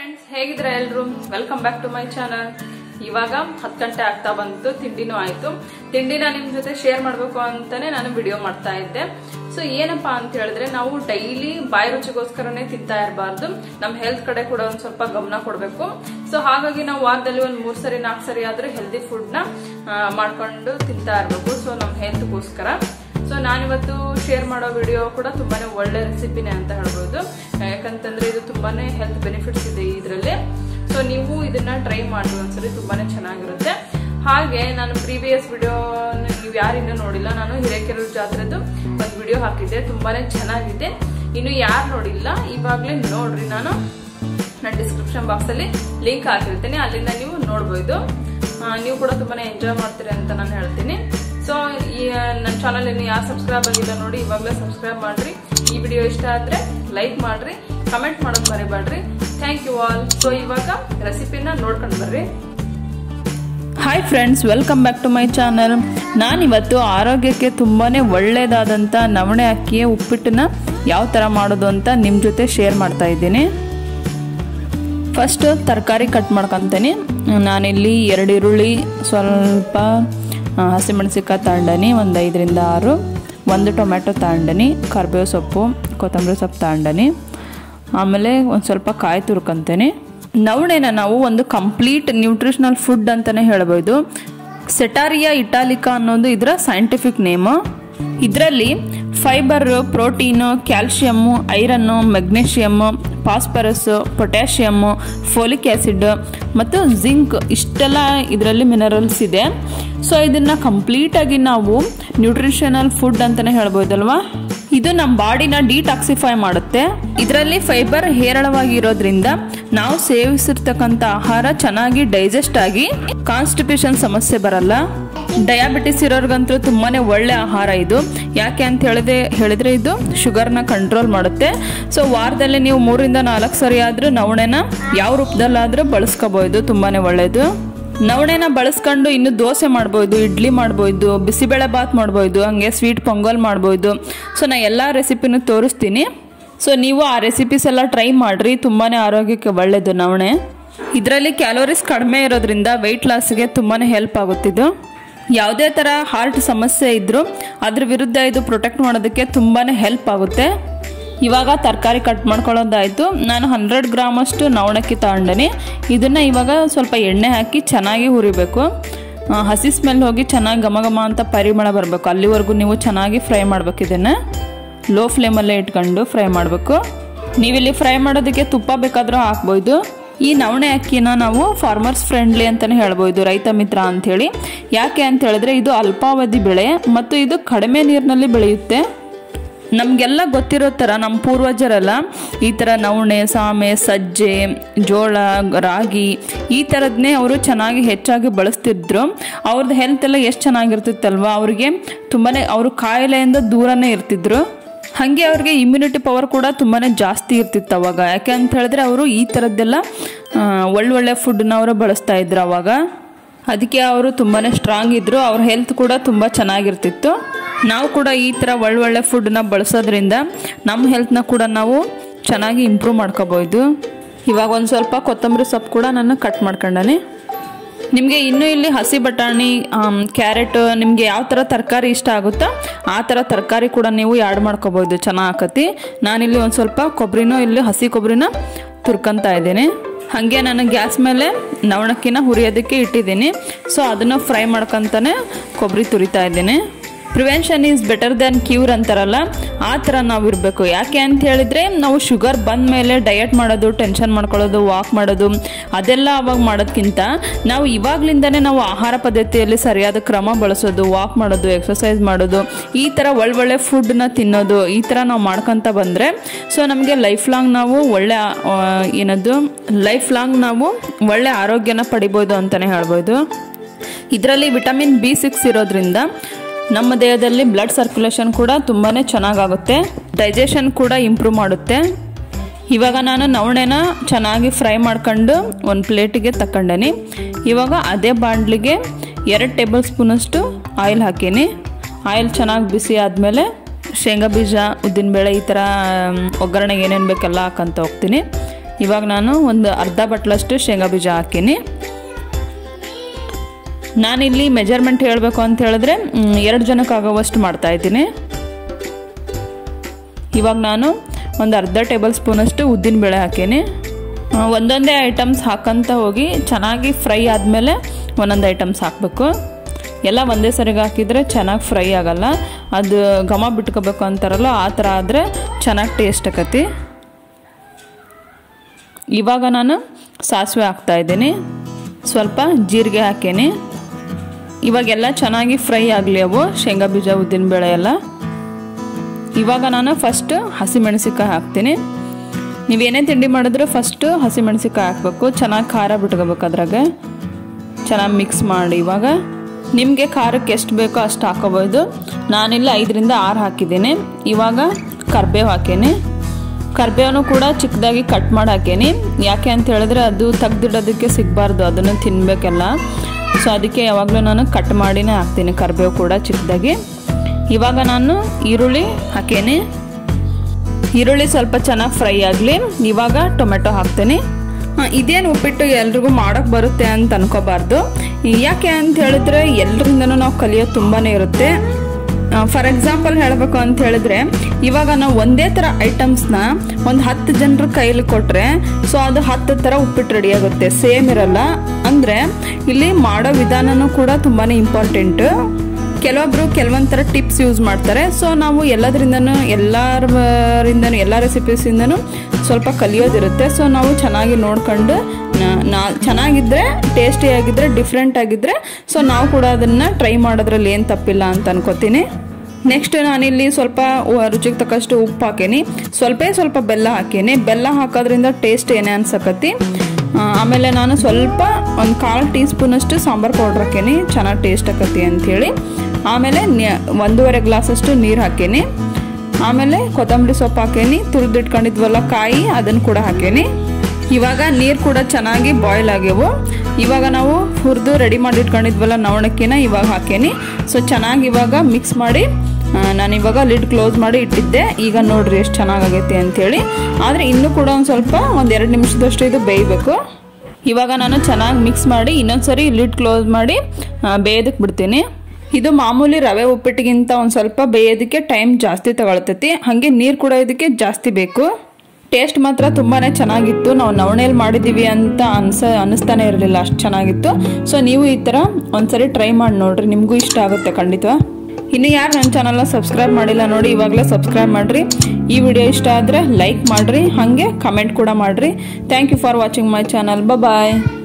friends ಹೇಗಿದ್ರೆ ಎಲ್ರು welcome back to my channel ಇವಾಗ ಹತ್ತು ಗಂಟೆ ಆಗ್ತಾ ಬಂತು ತಿಂಡಿನೂ ಆಯ್ತು ತಿಂಡಿನ ನಿಮ್ ಜೊತೆ ಶೇರ್ ಮಾಡ್ಬೇಕು ಅಂತಾನೆ ನಾನು ವಿಡಿಯೋ ಮಾಡ್ತಾ ಇದ್ದೆ ಸೊ ಏನಪ್ಪಾ ಅಂತ ಹೇಳಿದ್ರೆ ನಾವು ಡೈಲಿ ಬಾಯಿ ರುಚಿಗೋಸ್ಕರನೇ ತಿಂತಾ ಇರಬಾರ್ದು ನಮ್ ಹೆಲ್ತ್ ಕಡೆ ಕೂಡ ಒಂದ್ ಸ್ವಲ್ಪ ಗಮನ ಕೊಡ್ಬೇಕು ಸೊ ಹಾಗಾಗಿ ನಾವು ವಾರದಲ್ಲಿ ಒಂದ್ ಮೂರ್ ಸರಿ ನಾಲ್ಕು ಸರಿ ಆದ್ರೆ ಹೆಲ್ದಿ ಫುಡ್ ನ ಆ, ಮಾಡ್ಕೊಂಡು ತಿಂತಾ ಇರ್ಬೇಕು ಸೊ ನಮ್ ಹೆಲ್ತ್ಗೋಸ್ಕರ ಸೊ ನಾನಿವತ್ತು ಶೇರ್ ಮಾಡೋ ವಿಡಿಯೋ ಕೂಡ ತುಂಬಾನೇ ಒಳ್ಳೆ ರೆಸಿಪಿನೇ ಅಂತ ಹೇಳ್ಬೋದು ಯಾಕಂತಂದ್ರೆ ಇದು ತುಂಬಾನೇ ಹೆಲ್ತ್ ಬೆನಿಫಿಟ್ಸ್ ಇದೆ ಇದರಲ್ಲಿ ಸೊ ನೀವು ಇದನ್ನ ಟ್ರೈ ಮಾಡಿ ಒಂದ್ಸರಿ ತುಂಬಾನೇ ಚೆನ್ನಾಗಿರುತ್ತೆ ಹಾಗೆ ನಾನು ಪ್ರೀವಿಯಸ್ ವಿಡಿಯೋ ನೀವು ಯಾರಿನ್ನೂ ನೋಡಿಲ್ಲ ನಾನು ಹಿರೇಕೆರೂರು ಜಾತ್ರೆದು ಒಂದು ವಿಡಿಯೋ ಹಾಕಿದ್ದೆ ತುಂಬಾನೇ ಚೆನ್ನಾಗಿದೆ ಇನ್ನು ಯಾರು ನೋಡಿಲ್ಲ ಇವಾಗಲೇ ನೋಡ್ರಿ ನಾನು ನಾನು ಡಿಸ್ಕ್ರಿಪ್ಷನ್ ಬಾಕ್ಸ್ ಅಲ್ಲಿ ಲಿಂಕ್ ಹಾಕಿರ್ತೀನಿ ಅಲ್ಲಿಂದ ನೀವು ನೋಡ್ಬೋದು ಆ, ನೀವು ಕೂಡ ತುಂಬಾನೇ ಎಂಜಾಯ್ ಮಾಡ್ತೀರಿ ಅಂತ ನಾನು ಹೇಳ್ತೀನಿ ಸೊ ಈ ನನ್ನ ಚಾನಲ್ ಇನ್ನು ಯಾರು ಸಬ್ಸ್ಕ್ರೈಬ್ ಆಗಿಲ್ಲ ನೋಡಿ ಇವಾಗಲೇ ಸಬ್ಸ್ಕ್ರೈಬ್ ಮಾಡ್ರಿ ಈ ವಿಡಿಯೋ ಇಷ್ಟ ಆದ್ರೆ ಲೈಕ್ ಮಾಡ್ರಿ ಕಮೆಂಟ್ ಮಾಡೋದು ಮರಿಬೇಡ್ರಿ ಥ್ಯಾಂಕ್ ಯು ಆಲ್ ಸೊ ಇವಾಗ ರೆಸಿಪಿನ ನೋಡ್ಕೊಂಡು ಬರ್ರಿ hi friends welcome back to my channel ನಾನಿವತ್ತು ಆರೋಗ್ಯಕ್ಕೆ ತುಂಬಾ ಒಳ್ಳೆಯದಾದಂಥ ನವಣೆ ಅಕ್ಕಿಯ ಉಪ್ಪಿಟ್ಟನ್ನ ಯಾವ ಥರ ಮಾಡೋದು ಅಂತ ನಿಮ್ಮ ಜೊತೆ ಶೇರ್ ಮಾಡ್ತಾ ಇದ್ದೀನಿ ಫಸ್ಟ್ ತರಕಾರಿ ಕಟ್ ಮಾಡ್ಕೊತೀನಿ ನಾನಿಲ್ಲಿ ಎರಡು ಈರುಳ್ಳಿ ಸ್ವಲ್ಪ ಆ, ಹಸಿಮೆಣಸಿನ್ಕಾಯಿ ತಗೊಂಡನಿ ಒಂದು ಐದರಿಂದ ಆರು ಒಂದು ಟೊಮೆಟೊ ತಗೊಂಡನಿ ಕರ್ಬೇವು ಸೊಪ್ಪು ಕೊತ್ತಂಬರಿ ಸೊಪ್ಪು ತಗೊಂಡನಿ ಆಮೇಲೆ ಒಂದು ಸ್ವಲ್ಪ ಕಾಯಿ ತುರ್ಕೊಂತೀನಿ ನವಣೆನ ನಾವು ಒಂದು ಕಂಪ್ಲೀಟ್ ನ್ಯೂಟ್ರಿಷನಲ್ ಫುಡ್ ಅಂತಲೇ ಹೇಳ್ಬೋದು ಸೆಟಾರಿಯಾ ಇಟಾಲಿಕಾ ಅನ್ನೋದು ಇದರ ಸೈಂಟಿಫಿಕ್ ನೇಮು ಇದರಲ್ಲಿ fibre protein calcium iron magnesium phosphorus potassium folic acid ಮತ್ತು ಜಿಂಕ್ ಇಷ್ಟೆಲ್ಲ ಇದರಲ್ಲಿ ಮಿನರಲ್ಸ್ ಇದೆ ಸೊ ಇದನ್ನು ಕಂಪ್ಲೀಟಾಗಿ ನಾವು ನ್ಯೂಟ್ರಿಷನಲ್ ಫುಡ್ ಅಂತಲೇ ಹೇಳ್ಬೋದಲ್ವಾ ಇದು ನಮ್ಮ ಬಾಡಿನ ಡಿಟಾಕ್ಸಿಫೈ ಮಾಡುತ್ತೆ ಇದರಲ್ಲಿ ಫೈಬರ್ ಹೇರಳವಾಗಿರೋದ್ರಿಂದ ನಾವು ಸೇವಿಸಿರ್ತಕ್ಕಂಥ ಆಹಾರ ಚೆನ್ನಾಗಿ ಡೈಜೆಸ್ಟ್ ಆಗಿ ಕಾನ್ಸ್ಟಿಪೇಷನ್ ಸಮಸ್ಯೆ ಬರಲ್ಲ ಡಯಾಬಿಟಿಸ್ ಇರೋರ್ಗಂತೂ ತುಂಬಾನೇ ಒಳ್ಳೆ ಆಹಾರ ಇದು ಯಾಕೆ ಅಂತ ಹೇಳಿದ್ರೆ ಹೇಳಿದ್ರೆ ಇದು ಶುಗರ್ನ ಕಂಟ್ರೋಲ್ ಮಾಡುತ್ತೆ ಸೊ ವಾರದಲ್ಲಿ ನೀವು ಮೂರಿಂದ ನಾಲ್ಕು ಸರಿ ಆದ್ರೂ ನವಣೆನ ಯಾವ ರೂಪದಲ್ಲಾದ್ರೂ ಬಳಸ್ಕೋಬಹುದು ತುಂಬಾನೇ ಒಳ್ಳೆಯದು ನವಣೆನ ಬಳಸ್ಕೊಂಡು ಇನ್ನು ದೋಸೆ ಮಾಡ್ಬೋದು ಇಡ್ಲಿ ಮಾಡ್ಬೋದು ಬಿಸಿಬೇಳೆ ಬಾತ್ ಮಾಡ್ಬೋದು ಹಂಗೆ ಸ್ವೀಟ್ ಪೊಂಗಲ್ ಮಾಡ್ಬೋದು ಸೊ ನಾ ಎಲ್ಲ ರೆಸಿಪಿನೂ ತೋರಿಸ್ತೀನಿ ಸೊ ನೀವು ಆ ರೆಸಿಪೀಸ್ ಎಲ್ಲ ಟ್ರೈ ಮಾಡಿರಿ ತುಂಬಾ ಆರೋಗ್ಯಕ್ಕೆ ಒಳ್ಳೆಯದು ನವಣೆ ಇದರಲ್ಲಿ ಕ್ಯಾಲೋರೀಸ್ ಕಡಿಮೆ ಇರೋದ್ರಿಂದ ವೆಯ್ಟ್ ಲಾಸ್ಗೆ ತುಂಬಾ ಹೆಲ್ಪ್ ಆಗುತ್ತಿದ್ದು ಯಾವುದೇ ಥರ ಹಾರ್ಟ್ ಸಮಸ್ಯೆ ಇದ್ದರೂ ಅದ್ರ ವಿರುದ್ಧ ಇದು ಪ್ರೊಟೆಕ್ಟ್ ಮಾಡೋದಕ್ಕೆ ತುಂಬಾ ಹೆಲ್ಪ್ ಆಗುತ್ತೆ ಇವಾಗ ತರಕಾರಿ ಕಟ್ ಮಾಡ್ಕೊಳ್ಳೋದಾಯಿತು ನಾನು ಹಂಡ್ರೆಡ್ ಗ್ರಾಮಷ್ಟು ನವಣಕ್ಕಿ ತಗೊಂಡನಿ ಇದನ್ನು ಇವಾಗ ಸ್ವಲ್ಪ ಎಣ್ಣೆ ಹಾಕಿ ಚೆನ್ನಾಗಿ ಹುರಿಬೇಕು ಆ, ಹಸಿ ಸ್ಮೆಲ್ ಹೋಗಿ ಚೆನ್ನಾಗಿ ಘಮ ಘಮ ಅಂತ ಪರಿಮಳ ಬರಬೇಕು ಅಲ್ಲಿವರೆಗೂ ನೀವು ಚೆನ್ನಾಗಿ ಫ್ರೈ ಮಾಡ್ಬೇಕು ಇದನ್ನು ಲೋ ಫ್ಲೇಮಲ್ಲೇ ಇಟ್ಕೊಂಡು ಫ್ರೈ ಮಾಡಬೇಕು ನೀವಿಲ್ಲಿ ಫ್ರೈ ಮಾಡೋದಕ್ಕೆ ತುಪ್ಪ ಬೇಕಾದರೂ ಹಾಕ್ಬೋದು ಈ ನವಣೆ ಅಕ್ಕಿನ ನಾವು ಫಾರ್ಮರ್ಸ್ ಫ್ರೆಂಡ್ಲಿ ಅಂತಲೇ ಹೇಳ್ಬೋದು ರೈತ ಮಿತ್ರ ಅಂಥೇಳಿ ಯಾಕೆ ಅಂತ ಹೇಳಿದ್ರೆ ಇದು ಅಲ್ಪಾವಧಿ ಬೆಳೆ ಮತ್ತು ಇದು ಕಡಿಮೆ ನೀರಿನಲ್ಲಿ ಬೆಳೆಯುತ್ತೆ ನಮಗೆಲ್ಲ ಗೊತ್ತಿರೋ ಥರ ನಮ್ಮ ಪೂರ್ವಜರೆಲ್ಲ ಈ ಥರ ನವಣೆ ಸಾಮೆ ಸಜ್ಜೆ ಜೋಳ ರಾಗಿ ಈ ಥರದನ್ನೇ ಅವರು ಚೆನ್ನಾಗಿ ಹೆಚ್ಚಾಗಿ ಬಳಸ್ತಿದ್ರು ಅವ್ರದ್ದು ಹೆಲ್ತ್ ಎಲ್ಲ ಎಷ್ಟು ಚೆನ್ನಾಗಿರ್ತಿತ್ತಲ್ವ ಅವ್ರಿಗೆ ತುಂಬಾ ಅವರು ಕಾಯಿಲೆಯಿಂದ ದೂರನೇ ಇರ್ತಿದ್ರು ಹಾಗೆ ಅವ್ರಿಗೆ ಇಮ್ಯುನಿಟಿ ಪವರ್ ಕೂಡ ತುಂಬಾ ಜಾಸ್ತಿ ಇರ್ತಿತ್ತು ಅವಾಗ ಯಾಕೆ ಅಂತ ಹೇಳಿದ್ರೆ ಅವರು ಈ ಥರದ್ದೆಲ್ಲ ಆ, ಒಳ್ಳೊಳ್ಳೆ ಫುಡ್ನ ಅವರು ಬಳಸ್ತಾ ಇದ್ರು ಅವಾಗ ಅದಕ್ಕೆ ಅವರು ತುಂಬಾ ಸ್ಟ್ರಾಂಗ್ ಇದ್ದರು ಅವ್ರ ಹೆಲ್ತ್ ಕೂಡ ತುಂಬ ಚೆನ್ನಾಗಿರ್ತಿತ್ತು ನಾವು ಕೂಡ ಈ ಥರ ಒಳ್ಳೊಳ್ಳೆ ಫುಡ್ನ ಬಳಸೋದ್ರಿಂದ ನಮ್ಮ ಹೆಲ್ತ್ನ ಕೂಡ ನಾವು ಚೆನ್ನಾಗಿ ಇಂಪ್ರೂವ್ ಮಾಡ್ಕೋಬೋದು ಇವಾಗ ಒಂದು ಸ್ವಲ್ಪ ಕೊತ್ತಂಬರಿ ಸೊಪ್ಪು ಕೂಡ ನಾನು ಕಟ್ ಮಾಡ್ಕೊಂಡನಿ ನಿಮಗೆ ಇನ್ನೂ ಇಲ್ಲಿ ಹಸಿ ಬಟಾಣಿ ಕ್ಯಾರೆಟ್ ನಿಮಗೆ ಯಾವ ಥರ ತರಕಾರಿ ಇಷ್ಟ ಆಗುತ್ತೋ ಆ ಥರ ತರಕಾರಿ ಕೂಡ ನೀವು ಆ್ಯಡ್ ಮಾಡ್ಕೋಬೋದು ಚೆನ್ನಾಗಿ ಆಕತಿ ನಾನಿಲ್ಲಿ ಒಂದು ಸ್ವಲ್ಪ ಕೊಬ್ಬರಿನೂ ಇಲ್ಲಿ ಹಸಿ ಕೊಬ್ಬರಿನ ತುರ್ಕೊಂತ ಇದ್ದೀನಿ ಹಾಗೆ ನಾನು ಗ್ಯಾಸ್ ಮೇಲೆ ನವಣಕ್ಕಿನ ಹುರಿಯೋದಕ್ಕೆ ಇಟ್ಟಿದ್ದೀನಿ ಸೊ ಅದನ್ನು ಫ್ರೈ ಮಾಡ್ಕೊತಾನೆ ಕೊಬ್ಬರಿ ತುರಿತಾ ಇದ್ದೀನಿ prevention is better than cure ಅಂತಾರಲ್ಲ ಆ ಥರ ನಾವು ಇರಬೇಕು ಯಾಕೆ ಅಂತ ಹೇಳಿದ್ರೆ ನಾವು ಶುಗರ್ ಬಂದ ಮೇಲೆ ಡಯಟ್ ಮಾಡೋದು ಟೆನ್ಷನ್ ಮಾಡ್ಕೊಳ್ಳೋದು ವಾಕ್ ಮಾಡೋದು ಅದೆಲ್ಲ ಅವಾಗ ಮಾಡೋದ್ಕಿಂತ ನಾವು ಇವಾಗ್ಲಿಂದನೇ ನಾವು ಆಹಾರ ಪದ್ಧತಿಯಲ್ಲಿ ಸರಿಯಾದ ಕ್ರಮ ಬಳಸೋದು ವಾಕ್ ಮಾಡೋದು ಎಕ್ಸಸೈಸ್ ಮಾಡೋದು ಈ ಥರ ಒಳ್ಳೊಳ್ಳೆ ಫುಡ್ನ ತಿನ್ನೋದು ಈ ಥರ ನಾವು ಮಾಡ್ಕೊತ ಬಂದರೆ ಸೊ ನಮಗೆ ಲೈಫ್ ಲಾಂಗ್ ನಾವು ಒಳ್ಳೆ ಆ, ಏನದು ಲೈಫ್ ಲಾಂಗ್ ನಾವು ಒಳ್ಳೆ ಆರೋಗ್ಯನ ಪಡಿಬೋದು ಅಂತಲೇ ಹೇಳ್ಬೋದು ಇದರಲ್ಲಿ ವಿಟಮಿನ್ ಬಿ ಸಿಕ್ಸ್ ಇರೋದ್ರಿಂದ ನಮ್ಮ ದೇಹದಲ್ಲಿ ಬ್ಲಡ್ ಸರ್ಕ್ಯುಲೇಷನ್ ಕೂಡ ತುಂಬಾ ಚೆನ್ನಾಗಾಗುತ್ತೆ ಡೈಜೆಷನ್ ಕೂಡ ಇಂಪ್ರೂವ್ ಮಾಡುತ್ತೆ ಇವಾಗ ನಾನು ನವಣೆನ ಚೆನ್ನಾಗಿ ಫ್ರೈ ಮಾಡ್ಕೊಂಡು ಒಂದು ಪ್ಲೇಟಿಗೆ ತಗೊಂಡೇನಿ ಇವಾಗ ಅದೇ ಬಾಂಡ್ಲಿಗೆ ಎರಡು ಟೇಬಲ್ ಸ್ಪೂನಷ್ಟು ಆಯಿಲ್ ಹಾಕೀನಿ ಆಯಿಲ್ ಚೆನ್ನಾಗಿ ಬಿಸಿ ಆದಮೇಲೆ ಶೇಂಗಾ ಬೀಜ ಉದ್ದಿನಬೇಳೆ ಈ ಥರ ಮ್, ಒಗ್ಗರಣೆಗೆ ಏನೇನು ಬೇಕೆಲ್ಲ ಹಾಕಂತ ಹೋಗ್ತೀನಿ ಇವಾಗ ನಾನು ಒಂದು ಅರ್ಧ ಬಟ್ಲಷ್ಟು ಶೇಂಗಾ ಬೀಜ ಹಾಕೀನಿ ನಾನಿಲ್ಲಿ ಮೆಜರ್ಮೆಂಟ್ ಹೇಳಬೇಕು ಅಂತ ಹೇಳಿದ್ರೆ ಎರಡು ಜನಕ್ಕೆ ಆಗೋವಷ್ಟು ಮಾಡ್ತಾ ಇದ್ದೀನಿ ಇವಾಗ ನಾನು ಒಂದು ಅರ್ಧ ಟೇಬಲ್ ಸ್ಪೂನಷ್ಟು ಉದ್ದಿನ ಬೇಳೆ ಹಾಕೀನಿ ಒಂದೊಂದೇ ಐಟಮ್ಸ್ ಹಾಕಂತ ಹೋಗಿ ಚೆನ್ನಾಗಿ ಫ್ರೈ ಆದಮೇಲೆ ಒಂದೊಂದು ಐಟಮ್ಸ್ ಹಾಕಬೇಕು ಎಲ್ಲ ಒಂದೇ ಸರಿಗೆ ಹಾಕಿದರೆ ಚೆನ್ನಾಗಿ ಫ್ರೈ ಆಗಲ್ಲ ಅದು ಘಮ ಬಿಟ್ಕೋಬೇಕು ಅಂತಾರಲ್ಲ ಆ ಥರ ಆದರೆ ಚೆನ್ನಾಗಿ ಟೇಸ್ಟ್ ಆಕತಿ ಇವಾಗ ನಾನು ಸಾಸಿವೆ ಹಾಕ್ತಾಯಿದ್ದೀನಿ ಸ್ವಲ್ಪ ಜೀರಿಗೆ ಹಾಕೀನಿ ಇವಾಗೆಲ್ಲ ಚೆನ್ನಾಗಿ ಫ್ರೈ ಆಗಲಿ ಅವು ಶೇಂಗಾ ಬೀಜ ಉದ್ದಿನಬೇಳೆ ಎಲ್ಲ ಇವಾಗ ನಾನು ಫಸ್ಟ್ ಹಸಿಮೆಣಸಿಕಾಯಿ ಹಾಕ್ತೀನಿ ನೀವೇನೇ ತಿಂಡಿ ಮಾಡಿದ್ರು ಫಸ್ಟು ಹಸಿಮೆಣಸಿಕಾಯಿ ಹಾಕಬೇಕು ಚೆನ್ನಾಗಿ ಖಾರ ಬಿಟ್ಕೋಬೇಕು ಅದ್ರಾಗ ಚೆನ್ನಾಗಿ ಮಿಕ್ಸ್ ಮಾಡಿ ಇವಾಗ ನಿಮಗೆ ಖಾರಕ್ಕೆ ಎಷ್ಟು ಬೇಕೋ ಅಷ್ಟು ಹಾಕೋಬೋದು ನಾನಿಲ್ಲ ಐದರಿಂದ ಆರು ಹಾಕಿದ್ದೀನಿ ಇವಾಗ ಕರ್ಬೇವು ಹಾಕೀನಿ ಕರ್ಬೇವನು ಕೂಡ ಚಿಕ್ಕದಾಗಿ ಕಟ್ ಮಾಡಿ ಹಾಕೀನಿ ಯಾಕೆ ಅಂತ ಹೇಳಿದ್ರೆ ಅದು ತೆಗ್ದಿಡೋದಕ್ಕೆ ಸಿಗಬಾರ್ದು ಅದನ್ನು ತಿನ್ನಬೇಕೆಲ್ಲ ಸೊ ಅದಕ್ಕೆ ಯಾವಾಗಲೂ ನಾನು ಕಟ್ ಮಾಡಿನೇ ಹಾಕ್ತೀನಿ ಕರ್ಬೇವು ಕೂಡ ಚಿಕ್ಕದಾಗಿ ಇವಾಗ ನಾನು ಈರುಳ್ಳಿ ಹಾಕೇನಿ ಈರುಳ್ಳಿ ಸ್ವಲ್ಪ ಚೆನ್ನಾಗಿ ಫ್ರೈ ಆಗಲಿ ಇವಾಗ ಟೊಮೆಟೊ ಹಾಕ್ತೀನಿ ಇದೇನು ಉಪ್ಪಿಟ್ಟು ಎಲ್ರಿಗೂ ಮಾಡೋಕ್ಕೆ ಬರುತ್ತೆ ಅಂತ ಅನ್ಕೋಬಾರ್ದು ಯಾಕೆ ಅಂತ ಹೇಳಿದ್ರೆ ಎಲ್ರಿಂದನೂ ನಾವು ಕಲಿಯೋದು ತುಂಬಾ ಇರುತ್ತೆ ಫಾರ್ ಎಕ್ಸಾಂಪಲ್ ಹೇಳಬೇಕು ಅಂತ ಹೇಳಿದ್ರೆ ಇವಾಗ ನಾವು ಒಂದೇ ಥರ ಐಟಮ್ಸ್ನ ಒಂದು ಹತ್ತು ಜನರ ಕೈಲಿ ಕೊಟ್ಟರೆ ಸೊ ಅದು ಹತ್ತು ಥರ ಉಪ್ಪಿಟ್ಟು ರೆಡಿ ಆಗುತ್ತೆ ಸೇಮ್ ಇರಲ್ಲ ಅಂದರೆ ಇಲ್ಲಿ ಮಾಡೋ ವಿಧಾನನೂ ಕೂಡ ತುಂಬಾ ಇಂಪಾರ್ಟೆಂಟು ಕೆಲವೊಬ್ರು ಕೆಲವೊಂದು ಥರ ಟಿಪ್ಸ್ ಯೂಸ್ ಮಾಡ್ತಾರೆ ಸೊ ನಾವು ಎಲ್ಲದರಿಂದನೂ ಎಲ್ಲರಿಂದನೂ ಎಲ್ಲ ರೆಸಿಪೀಸಿಂದನೂ ಸ್ವಲ್ಪ ಕಲಿಯೋದಿರುತ್ತೆ ಸೊ ನಾವು ಚೆನ್ನಾಗಿ ನೋಡ್ಕೊಂಡು ನಾ ಚೆನ್ನಾಗಿದ್ದರೆ ಟೇಸ್ಟಿಯಾಗಿದ್ದರೆ ಡಿಫ್ರೆಂಟ್ ಆಗಿದ್ದರೆ ಸೊ ನಾವು ಕೂಡ ಅದನ್ನು ಟ್ರೈ ಮಾಡೋದ್ರಲ್ಲಿ ಏನು ತಪ್ಪಿಲ್ಲ ಅಂತ ಅನ್ಕೋತೀನಿ ನೆಕ್ಸ್ಟ್ ನಾನಿಲ್ಲಿ ಸ್ವಲ್ಪ ರುಚಿಗೆ ತಕ್ಕಷ್ಟು ಉಪ್ಪು ಹಾಕೀನಿ ಸ್ವಲ್ಪ ಸ್ವಲ್ಪ ಬೆಲ್ಲ ಹಾಕೀನಿ ಬೆಲ್ಲ ಹಾಕೋದ್ರಿಂದ ಟೇಸ್ಟ್ ಏನೇ ಅನ್ಸಕತ್ತಿ ಆಮೇಲೆ ನಾನು ಸ್ವಲ್ಪ ಒಂದು ಕಾಲು ಟೀ ಸ್ಪೂನಷ್ಟು ಸಾಂಬಾರು ಪೌಡ್ರ್ ಹಾಕೀನಿ ಚೆನ್ನಾಗಿ ಟೇಸ್ಟ್ ಆಕತಿ ಅಂಥೇಳಿ ಆಮೇಲೆ ಒಂದೂವರೆ ಗ್ಲಾಸಷ್ಟು ನೀರು ಹಾಕೀನಿ ಆಮೇಲೆ ಕೊತ್ತಂಬರಿ ಸೊಪ್ಪು ಹಾಕೀನಿ ತುರಿದಿಟ್ಕೊಂಡಿದ್ವಲ್ಲ ಕಾಯಿ ಅದನ್ನು ಕೂಡ ಹಾಕೀನಿ ಇವಾಗ ನೀರು ಕೂಡ ಚೆನ್ನಾಗಿ ಬಾಯ್ಲ್ ಆಗ್ಯವು ಇವಾಗ ನಾವು ಹುರಿದು ರೆಡಿ ಮಾಡಿ ಇಟ್ಕೊಂಡಿದ್ವಲ್ಲ ನವಣಕ್ಕಿನ ಇವಾಗ ಹಾಕೀನಿ ಸೊ ಚೆನ್ನಾಗಿ ಇವಾಗ ಮಿಕ್ಸ್ ಮಾಡಿ ನಾನು ಇವಾಗ ಲಿಡ್ ಕ್ಲೋಸ್ ಮಾಡಿ ಇಟ್ಟಿದ್ದೆ ಈಗ ನೋಡ್ರಿ ಎಷ್ಟು ಚೆನ್ನಾಗೈತೆ ಅಂಥೇಳಿ ಆದರೆ ಇನ್ನೂ ಕೂಡ ಒಂದು ಸ್ವಲ್ಪ ಒಂದು ಎರಡು ನಿಮಿಷದಷ್ಟು ಇದು ಬೇಯಬೇಕು ಇವಾಗ ನಾನು ಚೆನ್ನಾಗಿ ಮಿಕ್ಸ್ ಮಾಡಿ ಇನ್ನೊಂದ್ಸರಿ ಲಿಡ್ ಕ್ಲೋಸ್ ಮಾಡಿ ಬೇಯೋದಕ್ಕೆ ಬಿಡ್ತೀನಿ ಇದು ಮಾಮೂಲಿ ರವೆ ಉಪ್ಪಿಟ್ಟಿಗಿಂತ ಒಂದು ಸ್ವಲ್ಪ ಬೇಯೋದಕ್ಕೆ ಟೈಮ್ ಜಾಸ್ತಿ ತಗೊಳ್ತೈತಿ ಹಾಗೆ ನೀರು ಕೂಡ ಇದಕ್ಕೆ ಜಾಸ್ತಿ ಬೇಕು ಟೇಸ್ಟ್ ಮಾತ್ರ ತುಂಬಾ ಚೆನ್ನಾಗಿತ್ತು ನಾವು ನವಣೆಯಲ್ಲಿ ಮಾಡಿದ್ದೀವಿ ಅಂತ ಅನ್ಸ ಅನ್ನಿಸ್ತಾನೆ ಇರಲಿಲ್ಲ ಅಷ್ಟು ಚೆನ್ನಾಗಿತ್ತು ಸೊ ನೀವು ಈ ಥರ ಒಂದ್ಸರಿ ಟ್ರೈ ಮಾಡಿ ನೋಡ್ರಿ ನಿಮಗೂ ಇಷ್ಟ ಆಗುತ್ತೆ ಖಂಡಿತ ಇನ್ನು ಯಾರು ನನ್ನ ಚಾನಲ್ನ ಸಬ್ಸ್ಕ್ರೈಬ್ ಮಾಡಿಲ್ಲ ನೋಡಿ ಇವಾಗಲೇ ಸಬ್ಸ್ಕ್ರೈಬ್ ಮಾಡಿರಿ ಈ ವಿಡಿಯೋ ಇಷ್ಟ ಆದರೆ ಲೈಕ್ ಮಾಡಿರಿ ಹಾಗೆ ಕಮೆಂಟ್ ಕೂಡ ಮಾಡಿರಿ thank you for watching my channel bye